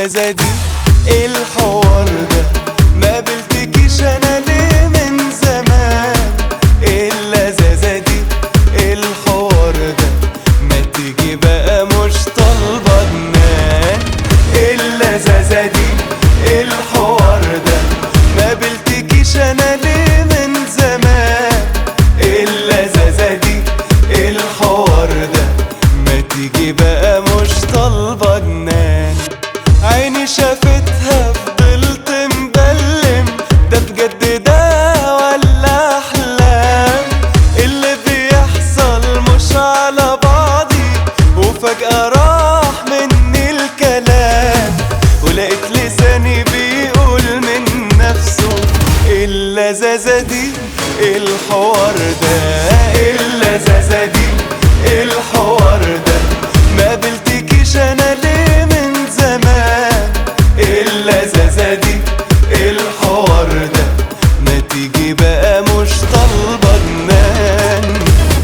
اللذة دي الحوار ده ما قابلتكيش انا ليه من زمان اللذاذة دي الحوار ده ما تيجي بقى مش طالبة جنان اللذاذة دي الحوار ده ما قابلتكيش انا ليه من زمان اللذاذة دي الحوار ده ما تيجي بقى مش طالبة جنان عيني شافتها فضلت مبلم ده بجد ده ولا احلام اللي بيحصل مش على بعضي وفجأة راح مني الكلام ولقيت لساني بيقول من نفسه اللذاذة دي الحوار ده اللذاذة دي الحوار ده ما قابلتكيش انا ليه من زمان اللذاذة دي الحوار ده ما تيجي بقى مش طالبة جنان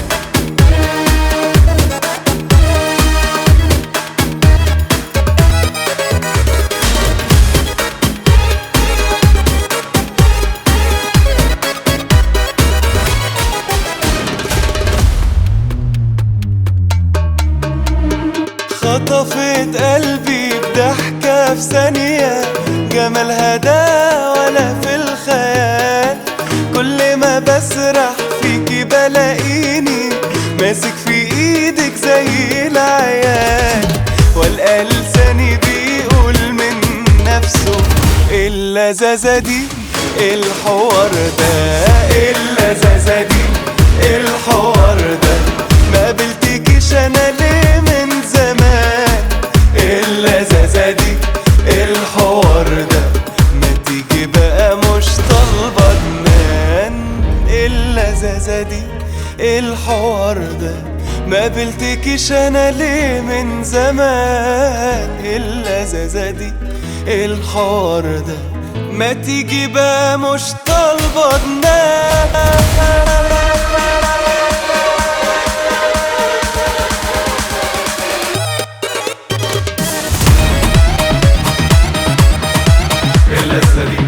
خطفت قلبي بضحكة في ثانية جمالها ده ولا في الخيال كل ما بسرح فيكي بلاقيني ماسك في ايدك زي العيال والقى لساني بيقول من نفسه اللذاذة دي الحوار ده اللذاذة دي الحوار ده ما قابلتكيش انا ليه من زمان اللذاذة دي الحوار ده ما تيجي بقى مش طالبة جنان اللذاذة دي الحوار ده ما قابلتكيش انا ليه من زمان اللذاذة دي الحوار ده ما تيجي بقى مش طالبة جنان اللذة دي